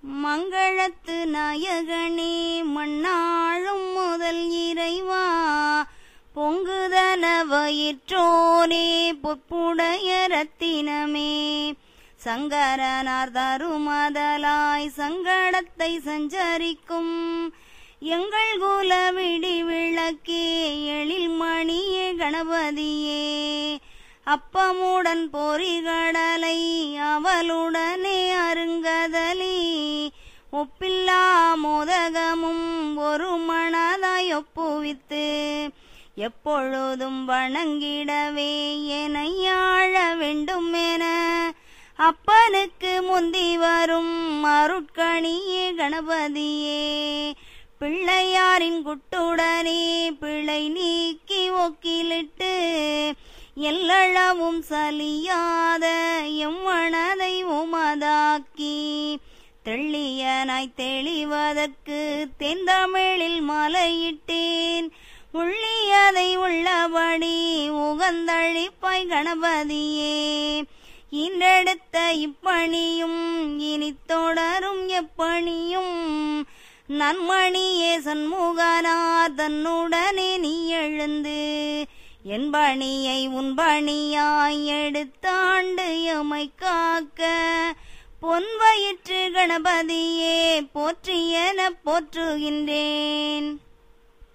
மங்களத்து நாயகனே மண்ணாழும் முதல் இறைவா பொங்குதன வயிற்றோனே பொப்புடைய ரத்தினமே சங்கரனார் தருமதலாய் சங்கடத்தை சஞ்சரிக்கும் எங்கள் குல விடி விளக்கே எழில் மணியே கணபதியே அப்பமுடன் பொறிகடலை அவளுடனே அருங்கதலி ஒப்பில்லா மோதகமும் ஒரு மனதாய் ஒப்புவித்து எப்பொழுதும் வணங்கிடவே எனையாழ வேண்டும் என அப்பனுக்கு முந்தி வரும் அருட்கணியே கணபதியே பிள்ளையாரின் குட்டுடனே பிழை நீக்கி ஒக்கிலிட்டு எல்லளவும் சலியாத எம்மனதை உமதாக்கி தெள்ளியனாய் தெளிவதற்கு தென்தமிழில் மலையிட்டேன் உள்ளியதை உள்ளபடி உகந்தழிப்பாய் கணபதியே இன்றெடுத்த இப்பணியும் இனி தொடரும் எப்பணியும் நன்மணியே சண்முகனார் தன்னுடனே நீ எழுந்து என் பணியை உன் பணியாய் எடுத்தாண்டு எமை காக்க பொன் வயிற்று கணபதியே போற்றியென போற்றுகின்றேன்